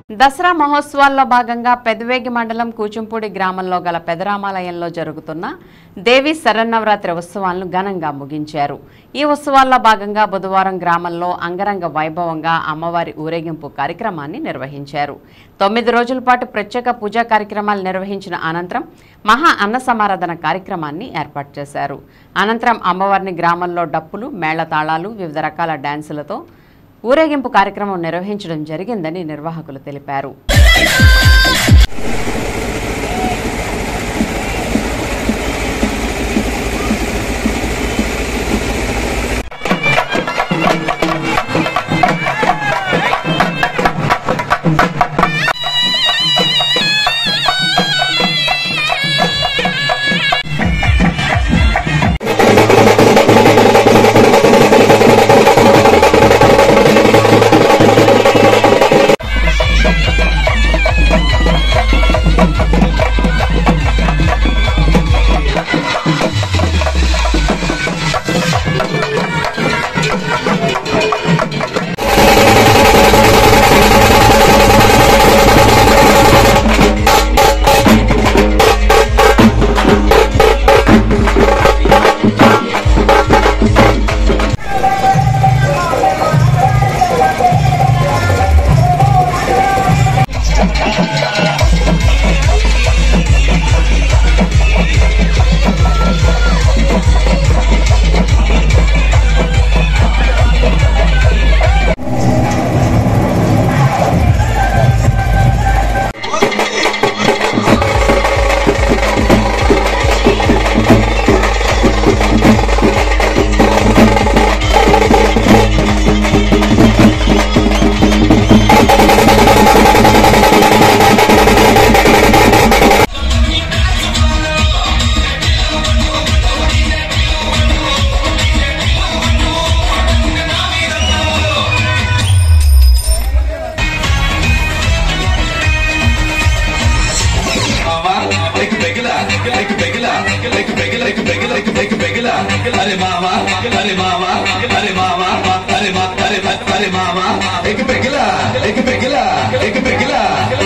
దసరా మహోత్సవాల్లో భాగంగా పెదవేగి మండలం కూచుంపూడి గ్రామంలో గల పెదరామాలయంలో జరుగుతున్న దేవి శరన్నవరాత్రి ఉత్సవాలను ఘనంగా ముగించారు ఈ ఉత్సవాల్లో భాగంగా బుధవారం గ్రామంలో అంగరంగ వైభవంగా అమ్మవారి ఊరేగింపు కార్యక్రమాన్ని నిర్వహించారు తొమ్మిది రోజుల పాటు ప్రత్యేక పూజా కార్యక్రమాలు నిర్వహించిన అనంతరం మహా అన్న సమారాధన కార్యక్రమాన్ని ఏర్పాటు చేశారు అనంతరం అమ్మవారిని గ్రామంలో డప్పులు మేళతాళాలు వివిధ రకాల డాన్సులతో ఊరేగింపు కార్యక్రమం నిర్వహించడం జరిగిందని నిర్వాహకులు తెలిపారు अरे मामा अरे मामा अरे मामा अरे मा अरे अरे मामा एक पेगला एक पेगला एक पेगला